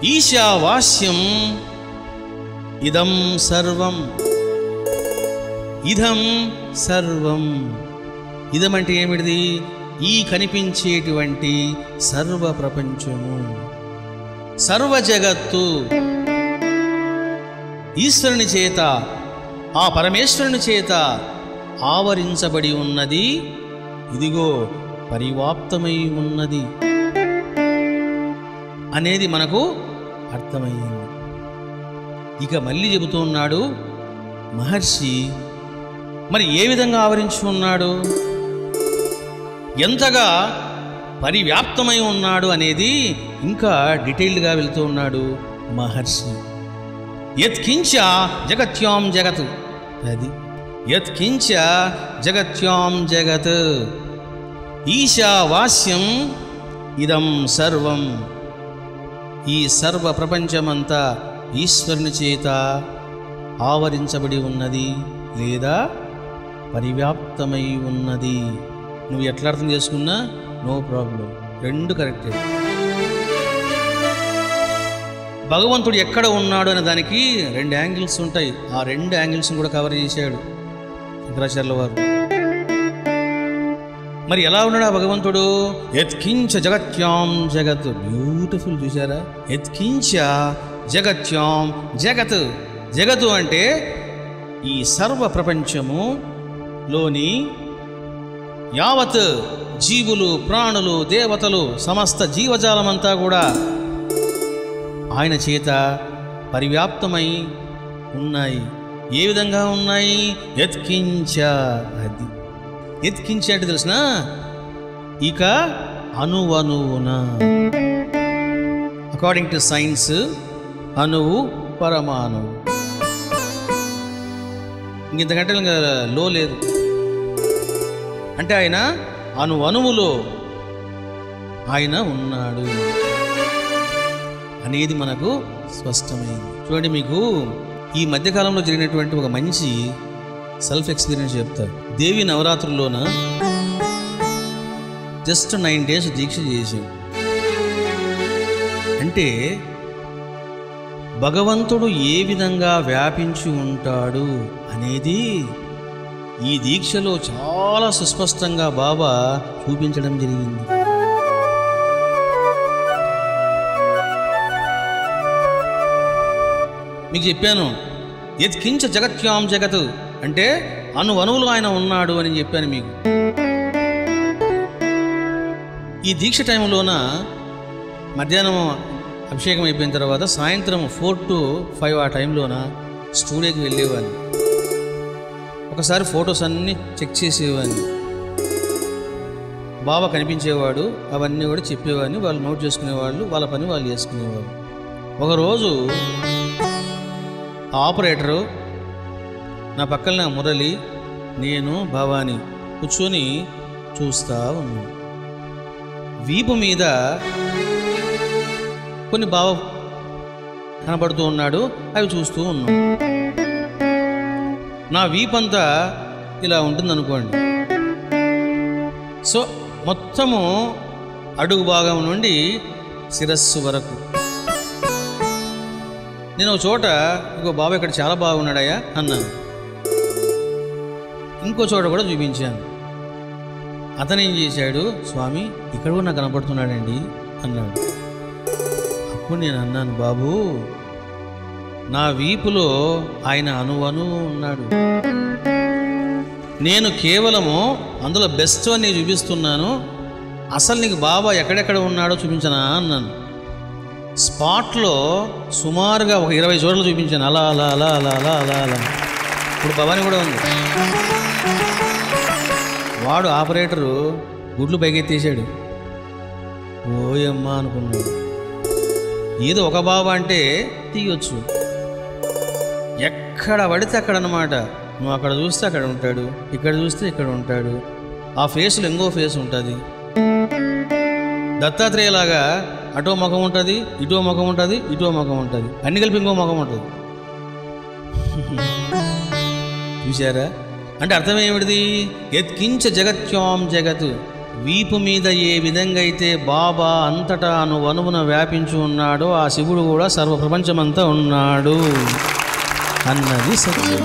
ఈశావాస్యం ఇదం సర్వం ఇదం సర్వం ఇదమంటే ఏమిటిది ఈ కనిపించేటువంటి సర్వ ప్రపంచము సర్వ జగత్తు ఈశ్వరుని చేత ఆ పరమేశ్వరుని చేత ఆవరించబడి ఉన్నది ఇదిగో పరివాప్తమై ఉన్నది అనేది మనకు అర్థమయ్యింది ఇక మళ్ళీ చెబుతూ ఉన్నాడు మహర్షి మరి ఏ విధంగా ఆవరించి ఉన్నాడు ఎంతగా పరివ్యాప్తమై ఉన్నాడు అనేది ఇంకా డీటెయిల్డ్గా వెళ్తూ ఉన్నాడు మహర్షి యత్కించ జగత్యాం జగత్ అది యత్కించ జగత్యాం జగత్ ఈశావాస్యం ఇదం సర్వం ఈ సర్వ ప్రపంచమంతా ఈశ్వరుని చేత ఆవరించబడి ఉన్నది లేదా పరివ్యాప్తమై ఉన్నది నువ్వు ఎట్లా అర్థం చేసుకున్నా నో ప్రాబ్లం రెండు కరెక్టే భగవంతుడు ఎక్కడ ఉన్నాడు అనే దానికి రెండు యాంగిల్స్ ఉంటాయి ఆ రెండు యాంగిల్స్ కూడా కవర్ చేశాడు శంకరాచార్యుల వారు మరి ఎలా ఉన్నాడు ఆ భగవంతుడు ఎత్కించ జగత్యాం జగత్ బ్యూటిఫుల్ చూసారా ఎత్కించ జగత్యాం జగత్ జగత్తు అంటే ఈ సర్వ ప్రపంచము లోని యావత్ జీవులు ప్రాణులు దేవతలు సమస్త జీవజాలమంతా కూడా ఆయన చేత పరివ్యాప్తమై ఉన్నాయి ఏ విధంగా ఉన్నాయి ఎత్కించ అది ఎత్కించ అంటే తెలిసిన ఇక అణువణువున అకార్డింగ్ టు సైన్స్ అణువు పరమాణువు ఇంతకంటే ఇంకా లో లేదు అంటే ఆయన అణు అణువులో ఆయన ఉన్నాడు అనేది మనకు స్పష్టమైంది చూడండి మీకు ఈ మధ్యకాలంలో జరిగినటువంటి ఒక మంచి సెల్ఫ్ ఎక్స్పీరియన్స్ చెప్తారు దేవి నవరాత్రుల్లోన జస్ట్ నైన్ డేస్ దీక్ష చేసాం అంటే భగవంతుడు ఏ విధంగా వ్యాపించి ఉంటాడు అనేది ఈ దీక్షలో చాలా సుస్పష్టంగా బాబా చూపించడం జరిగింది మీకు చెప్పాను ఎత్కించ జగత్యాం జగత్ అంటే అను అణువులు ఆయన ఉన్నాడు అని చెప్పాను మీకు ఈ దీక్ష టైంలోన మధ్యాహ్నం అభిషేకం అయిపోయిన తర్వాత సాయంత్రం ఫోర్ టు ఫైవ్ ఆ టైంలోన స్టూడియోకి వెళ్ళేవాడిని ఒకసారి ఫొటోస్ అన్నీ చెక్ చేసేవాడిని బాబా కనిపించేవాడు అవన్నీ కూడా చెప్పేవాడిని వాళ్ళు నోట్ చేసుకునేవాళ్ళు వాళ్ళ పని వాళ్ళు చేసుకునేవాళ్ళు ఒకరోజు ఆ ఆపరేటరు నా పక్కన మురళి నేను భవాని కూర్చొని చూస్తా ఉన్నాను వీపు మీద కొన్ని బావ కనబడుతూ ఉన్నాడు అవి చూస్తూ ఉన్నాం నా వీపంతా ఇలా ఉంటుందనుకోండి సో మొత్తము అడుగు భాగం నుండి శిరస్సు వరకు నేను ఒక చోట ఇంకో బాబు ఇక్కడ చాలా బాగున్నాడయ్యా అన్నాను ఇంకో చోట కూడా చూపించాను అతను ఏం చేశాడు స్వామి ఇక్కడ కూడా నాకు కనపడుతున్నాడండి అన్నాడు అప్పుడు నేను అన్నాను బాబు నా వీపులో ఆయన అనువను ఉన్నాడు నేను కేవలము అందులో బెస్ట్ అని నీకు చూపిస్తున్నాను అసలు నీకు బాబా ఎక్కడెక్కడ ఉన్నాడో చూపించనా అన్నాను స్పాట్లో సుమారుగా ఒక ఇరవై చోట్ల చూపించాను అలా అలా అలా అలా అలా అలా అలా ఇప్పుడు భవాని కూడా ఉంది వాడు ఆపరేటరు గుడ్లు పైకెత్తేసాడు ఓయమ్మా అనుకున్నాడు ఏదో ఒక బాబా అంటే తీయొచ్చు ఎక్కడ పడితే అక్కడ అనమాట నువ్వు అక్కడ చూస్తే అక్కడ ఉంటాడు ఇక్కడ చూస్తే ఇక్కడ ఉంటాడు ఆ ఫేస్లో ఇంకో ఫేస్ ఉంటుంది దత్తాత్రేయలాగా అటో ముఖం ఉంటుంది ఇటో ముఖం ఉంటుంది ఇటో ముఖం ఉంటుంది అన్ని కలిపి ఇంకో ముఖం ఉంటుంది చూశారా అంటే అర్థం ఏమిటిది ఎత్కించ జగత్యాం జగత్ వీపు మీద ఏ విధంగా అయితే బాబా అంతటా అనువనువున వ్యాపించి ఉన్నాడో ఆ శివుడు కూడా సర్వ ప్రపంచమంతా ఉన్నాడు అన్నది సత్యం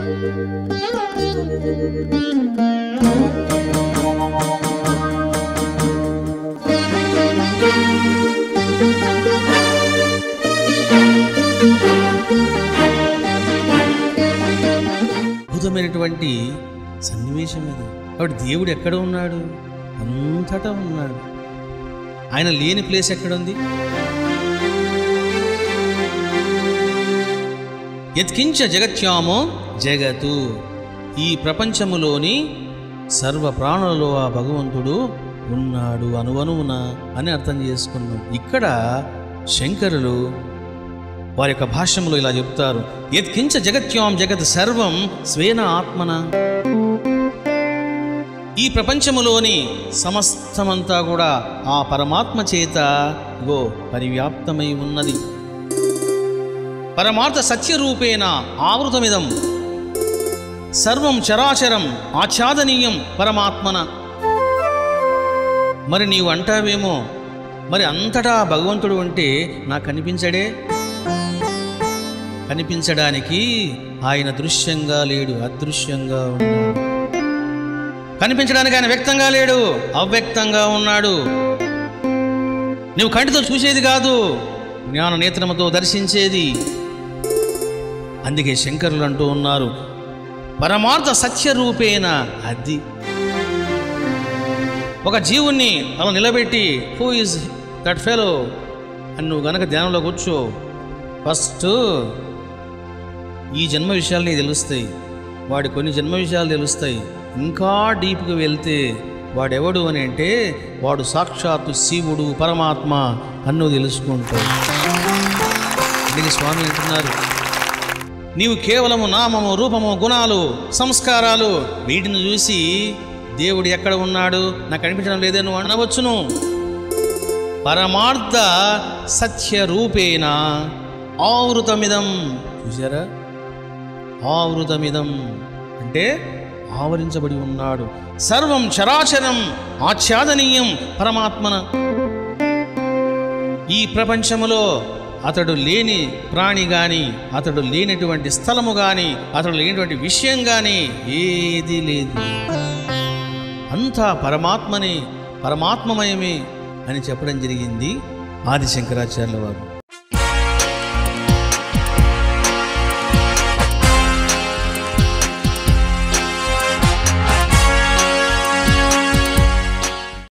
అద్భుతమైనటువంటి సన్నివేశం ఇది కాబట్టి దేవుడు ఎక్కడ ఉన్నాడు అంతటా ఉన్నాడు ఆయన లేని ప్లేస్ ఎక్కడుంది యత్కించ జగత్యామో జగతు ఈ ప్రపంచములోని సర్వ ప్రాణులలో ఆ భగవంతుడు ఉన్నాడు అనువనువున అని అర్థం చేసుకున్నాం ఇక్కడ శంకరులు వారి యొక్క భాష్యంలో ఇలా చెప్తారు యత్కించ జగత్యాం జగత్ సర్వం స్వేన ఆత్మన ఈ ప్రపంచములోని సమస్తమంతా కూడా ఆ పరమాత్మ చేత గో పరివ్యాప్తమై ఉన్నది పరమార్థ సత్యరూపేణ ఆవృతమిదం సర్వం చరాచరం ఆచ్ఛాదనీయం పరమాత్మన మరి నీవు అంటావేమో మరి అంతటా భగవంతుడు అంటే నాకు కనిపించడే కనిపించడానికి ఆయన దృశ్యంగా లేడు అదృశ్యంగా ఉన్నాడు కనిపించడానికి ఆయన వ్యక్తంగా లేడు అవ్యక్తంగా ఉన్నాడు నువ్వు కంటితో చూసేది కాదు జ్ఞాన నేత్రముతో దర్శించేది అందుకే శంకరులు అంటూ ఉన్నారు పరమార్థ సత్యరూపేణ అది ఒక జీవుణ్ణి అలా నిలబెట్టి హూ ఇస్ దట్ ఫెలో అని నువ్వు గనక ధ్యానంలో కూర్చో ఫస్ట్ ఈ జన్మ విషయాలు నీకు తెలుస్తాయి వాడి కొన్ని జన్మ విషయాలు తెలుస్తాయి ఇంకా డీప్గా వెళ్తే వాడెవడు అని అంటే వాడు సాక్షాత్తు శివుడు పరమాత్మ అని నువ్వు తెలుసుకుంటావు అందుకే స్వామి అంటున్నారు నీవు కేవలము నామము రూపము గుణాలు సంస్కారాలు వీటిని చూసి దేవుడు ఎక్కడ ఉన్నాడు నాకు కనిపించడం లేదే నువ్వు అనవచ్చును పరమార్థ సత్య రూపేణ ఆవృతమిదం చూసారా ఆవృతమిదం అంటే ఆవరించబడి ఉన్నాడు సర్వం చరాచరం ఆచ్ఛాదనీయం పరమాత్మన ఈ ప్రపంచములో అతడు లేని ప్రాణి గాని అతడు లేనటువంటి స్థలము గాని అతడు లేనటువంటి విషయం గాని ఏది లేదు అంతా పరమాత్మని పరమాత్మమయమే అని చెప్పడం జరిగింది ఆది శంకరాచార్యుల వారు